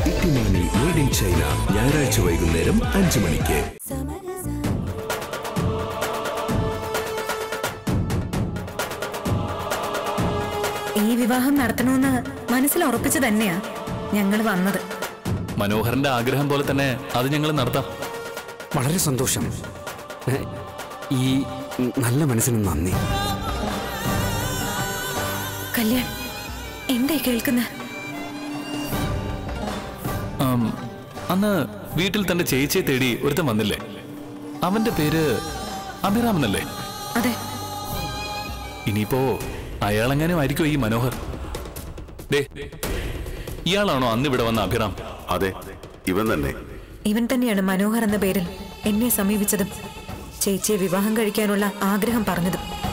ഇട്ടിമാനി made in China ഞായറാഴ്ച വൈകുന്നേരം അഞ്ചു മണിക്ക് ഈ വിവാഹം നടത്തണമെന്ന് മനസ്സിൽ ഉറപ്പിച്ചു തന്നെയാ ഞങ്ങൾ വന്നത് മനോഹരന്റെ ആഗ്രഹം പോലെ തന്നെ അത് ഞങ്ങൾ നടത്താം വളരെ സന്തോഷം ഏ, ഈ നല്ല മനസ്സിന് നന്ദി കല്യാൺ എന്തായി കേൾക്കുന്നത് ആം, അന്ന് വീട്ടിൽ തന്റെ ചേച്ചിയെ തേടി ഒരുത്തൻ വന്നില്ലേ അവന്റെ പേര് അഭിറാം എന്നല്ലേ അതെ ഇനിയിപ്പോ അയാളെങ്ങാനും ആയിരിക്കും ഈ മനോഹർ ദേ ഇയാളാണോ അന്ന് ഇവിടെ വന്ന അഭിറാം അതെ ഇവൻ തന്നെ ഇവൻ തന്നെയാണ് മനോഹർ എന്ന പേരിൽ എന്നെ സമീപിച്ചതും ചേച്ചിയെ വിവാഹം കഴിക്കാനുള്ള ആഗ്രഹം പറഞ്ഞതും